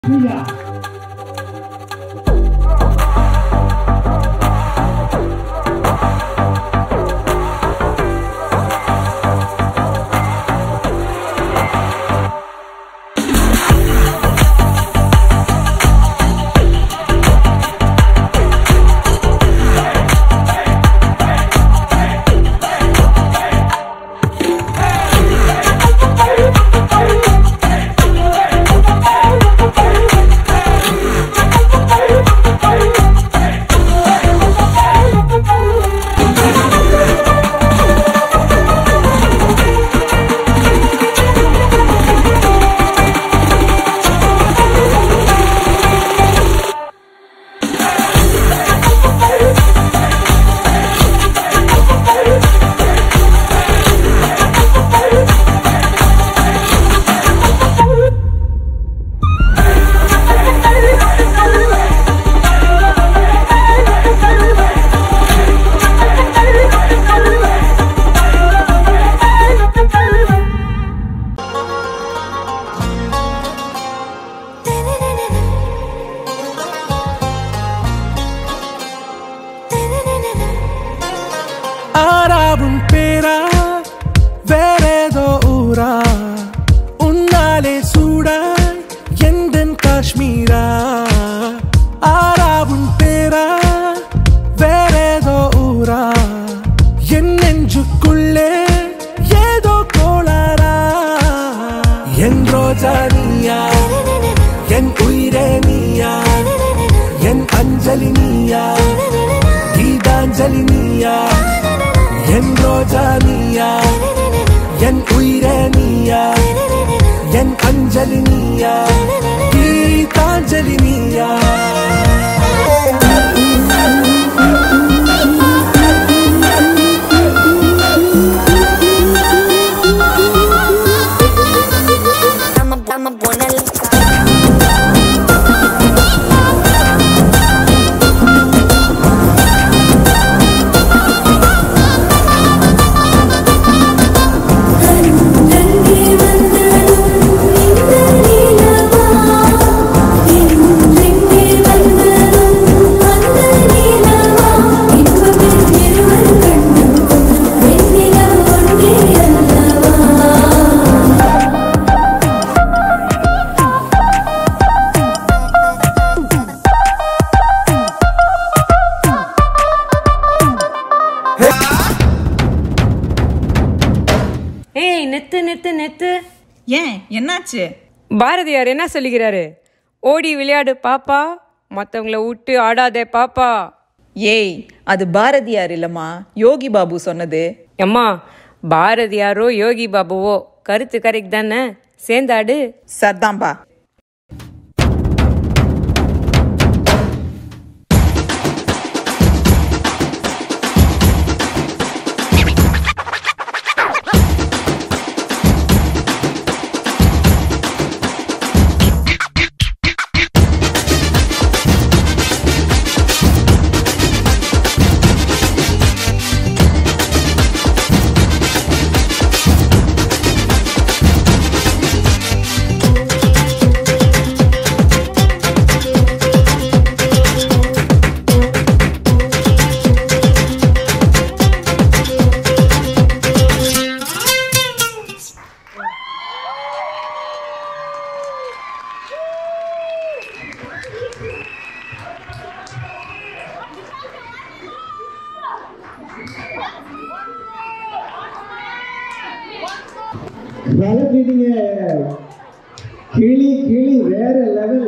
Hallelujah. ஆறாவும் பேரா வேறேதோ ஊரா உன்னாலே சூடாய் எந்தன் காஷ்மீரா ஆறாவும் பேரா வேறேதோ ஊரா என் நெஞ்சுக்குள்ளே ஏதோ கோளாரா என் ரோஜா நீயா என் உயிரே நீயா என் அஞ்சலி நீயா கீதாஞ்சலி நீயா என் ரோஜா நீயா என் உயிரே நீயா என் அஞ்சலி நீயா கீதாஞ்சலி நீயா I'm a, I'm a buena loca. ஏய் நித்து நித்து நித்து ஏன் என்னாச்சு பாரதியார் என்ன சொல்லுகிறாரு ஓடி விளையாடு பாப்பா மற்றவங்கள விட்டு ஆடாதே பாப்பா ஏய் அது பாரதியார் இல்லம்மா யோகி பாபு சொன்னது அம்மா பாரதியாரோ யோகி பாபுவோ கருத்து கரெக்ட் தானே சேர்ந்தாடு சர்தாம்பா கிளி கிளி வேற லெவல்